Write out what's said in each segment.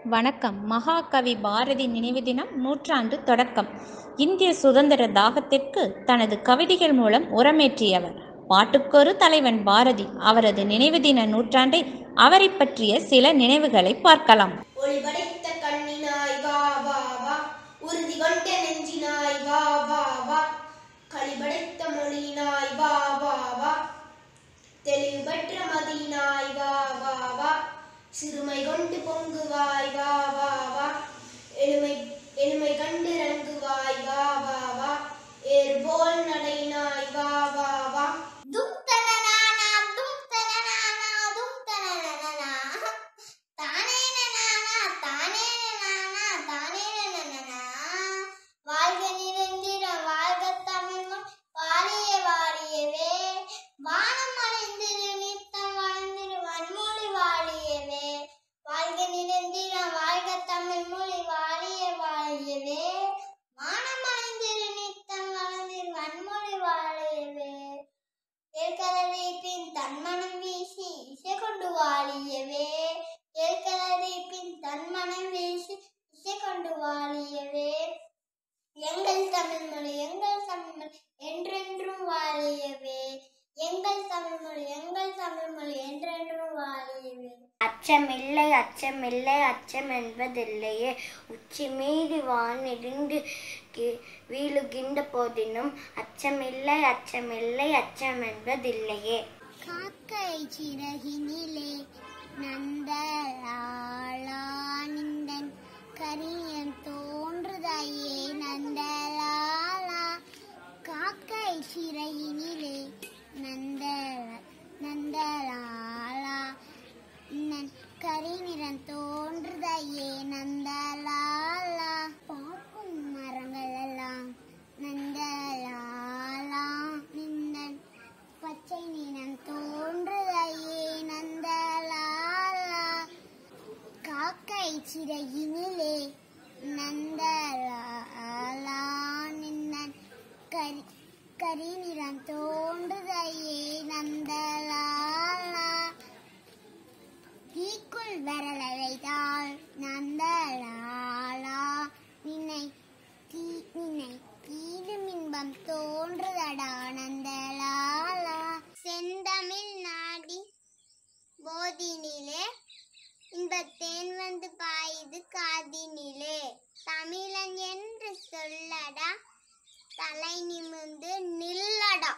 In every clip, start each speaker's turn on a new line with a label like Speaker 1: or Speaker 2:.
Speaker 1: வணக்கம் மகாகவி பாரதி நினைவு தினம் நூற்றாண்டு தொடக்கம் இந்திய சுதந்திர தாகத்திற்கு தனது கவிதைகள் மூலம் உரமேற்றியவர் பாட்டுக்கொரு தலைவன் பாரதி அவரது நினைவு தின நூற்றாண்டை அவரை பற்றிய சில நினைவுகளை பார்க்கலாம்
Speaker 2: ஒளி படைத்த கண்ணினாய் வா வா வா உறுதி கொண்ட நெஞ்சினாய் வா வா வா களி படைத்த மொழியினாய் வா வா வா தெளிவு பெற்ற மதியினாய் வா வா வா சிறுமை கொண்டு பொங்குவாய் வா வா வா எளிமை எளிமை கண்டு ரங்குவாய் வா வா வா ஏறு போல் நடையினாய் வா வா வா
Speaker 3: தும் தனனானா, தும் தனனானா, தும் தனனனனா. தானே நனானா, தானே நனானா, தானே நனனனா. வாழ்க நிரந்திரம், வாழ்க தமிழ்மொழி, வாழிய வாழியவே. வானம் அடைந்திரு, நித்தம் வளர்ந்திரு, வன்மொழி வாழியவே. வாழ்க நிரந்திரம், வாழ்க தமிழ்மொழி, வாழிய வாழியவே. வானம் அடைந்திரு, நித்தம் வளர்ந்திரு, வன்மொழி வாழியவே. ஏற்கனவே பின் தன்மனம் வீசி இசை கொண்டு வாழியவே ஏற்கனவே பின் தன்மனம் வீசி இசை கொண்டு வாழியவே எங்கள் தமிழ்மொழி எங்கள் தமிழ்மொழி என்றென்றும் வாழியவே எங்கள் தமிழ்மொழி எங்கள் தமிழ்மொழி என்றென்றும் வாழியவே
Speaker 4: அச்சமில்லை அச்சமில்லை அச்சம் என்பதில்லையே உச்சி மீறி வானிடிந்து கி- வீழுகின்ற போதினும் அச்சமில்லை அச்சமில்லை அச்சம் என்பதில்லையே
Speaker 3: காக்கை சிறகினிலே நந்தலாளானிந்தன் கரியன் தோன்றுதையே நந்தலாலா காக்கை சிறகினிலே நந்தல நந்தலாலா நன் கரிநிறன் தோன்றுதையே நந்தலாலா பார்க்கும் மரங்கள் எல்லாம் நந்தலாலா நின்னன் பச்சை நிறம் தோன்றுதையே நந்தலாலா காக்கை சிறையினிலே நந்தலாலா நின்னன் கரி கரி நிறம் தோன்றுதையே நந்தலாலா தீக்குள் வரலை வைத்தால் நந்தலாலா நின்னை தீ நின்னை தீடும் இன்பம் தோன்றுதடா நந்தலாலா செந்தமிழ் நாடி போதினிலே இன்பத்தேன் வந்து பாயுது காதினிலே தமிழன் என்று சொல்லடா தலை நிமிர்ந்து நில்லடா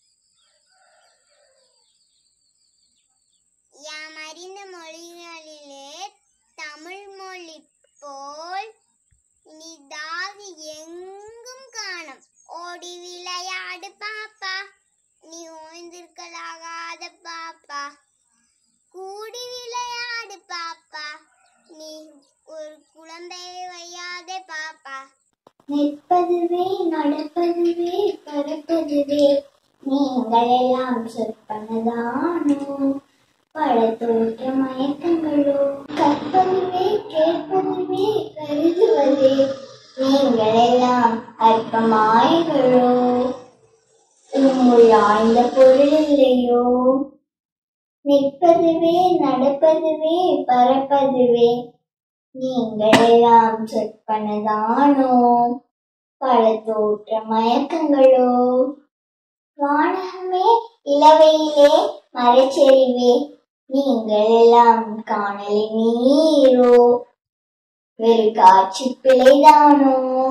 Speaker 3: யாம் அறிந்த மொழிகளிலே தமிழ் மொழி போல் இனிதாக எங்கும் காணும் ஓடி விளையாடு பாப்பா நீ ஓய்ந்திருக்கலாகாத பாப்பா கூடி விளையாடு பாப்பா நீ ஒரு குழந்தையை வையாதே பாப்பா
Speaker 5: நிற்பதுவே நடப்பதுவே பறப்பதுவே நீங்கள் எல்லாம் சொற்பனதானோ பல தோற்ற மயக்கங்களோ கற்பதுவே கேட்பதுவே கருதுவதே நீங்கள் எல்லாம் அற்பமாய்களோ உம்முள் ஆழ்ந்த பொருள் இல்லையோ நிற்பதுவே நடப்பதுவே பறப்பதுவே நீங்கள் எல்லாம் சொற்பனதானோ பல தோற்ற மயக்கங்களோ வானகமே இளவையிலே மரச்செறிவே நீங்கள் எல்லாம் காணலி நீரோ வெறு காட்சி பிழைதானோ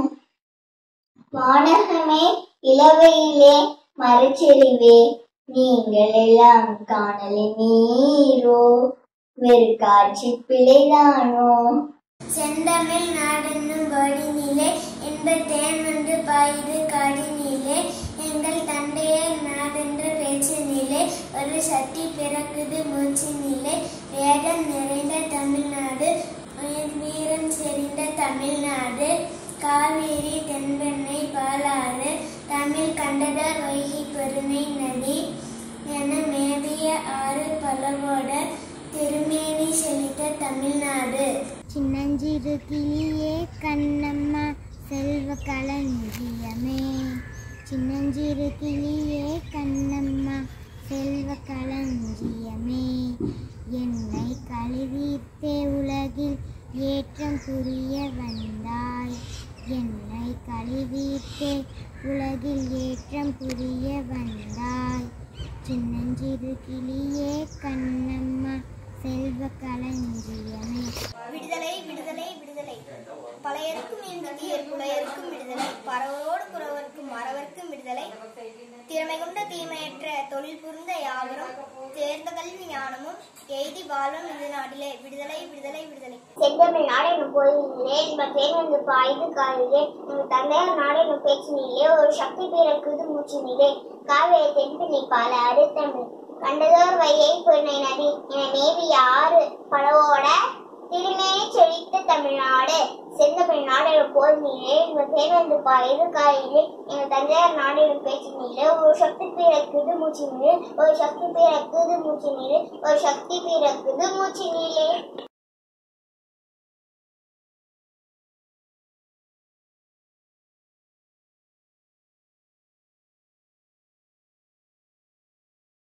Speaker 5: வானகமே இளவையிலே மரச்செறிவே நீங்கள் எல்லாம் காணலி நீரோ வெறு காட்சி பிழைதானோ
Speaker 3: செந்தமிழ் நாடென்னும் வழிநிலே என்ப தேன் வந்து பாயுது காடினிலே எங்கள் தந்தையர் நாடென்ற பேச்சினிலே ஒரு சக்தி பிறக்குது மூச்சினிலே வேகம் நிறைந்த தமிழ்நாடு உயர் வீரம் செறிந்த தமிழ்நாடு காவேரி தென்பெண்ணை பாலாறு தமிழ் கண்டதார் வைகை பெருமை நதி என மேவிய ஆறு பலவோட திருமேனி செழித்த தமிழ்நாடு சின்னஞ்சிறு கிளியே கண்ணம்மா செல்வ களஞ்சியமே சின்னஞ்சிறு கிளியே கண்ணம்மா செல்வ களஞ்சியமே என்னை கழுவித்தே உலகில் ஏற்ற புரிய வந்தாய் என்னை கழுவித்தே உலகில் ஏற்றம் புரிய வந்தாய் சின்னஞ்சிறு கிளியே கண்ணம்மா செல்வ களஞ்சியமே
Speaker 6: விடுதலை விடுதலை விடுதலை பழையருக்கும் இந்தியர் புலையருக்கும் விடுதலை பறவரோடு புறவர்க்கும் மறவர்க்கும் விடுதலை திறமை கொண்ட தீமையற்ற தொழில் புரிந்த யாவரும் தேர்ந்த கல்வி ஞானமும் எய்தி வாழ்வும் இந்த நாட்டிலே விடுதலை விடுதலை விடுதலை
Speaker 5: செந்தமிழ் நாடெனும் பொருளிலே இன்ப தேர்ந்து பாய்ந்து காலிலே உன் தந்தையார் நாடெனும் பேச்சினிலே ஒரு சக்தி பிறக்குது மூச்சினிலே காவேரி தென்பினி பால அடுத்தமிழ் கண்டதோர் வையை பொன்னை நதி என மேவி ஆறு படவோட திருமேனி செழித்த தமிழ்நாடு செந்தமிழ் நாடெனும் போர்நிலே இன்ப தேர்ந்து பாய்ந்து காலிலே எங்கள் தந்தையார் நாடெனும் பேச்சினிலே ஒரு சக்தி பிறக்குது மூச்சினிலே ஒரு சக்தி பிறக்குது மூச்சினிலே ஒரு சக்தி பிறக்குது மூச்சினிலே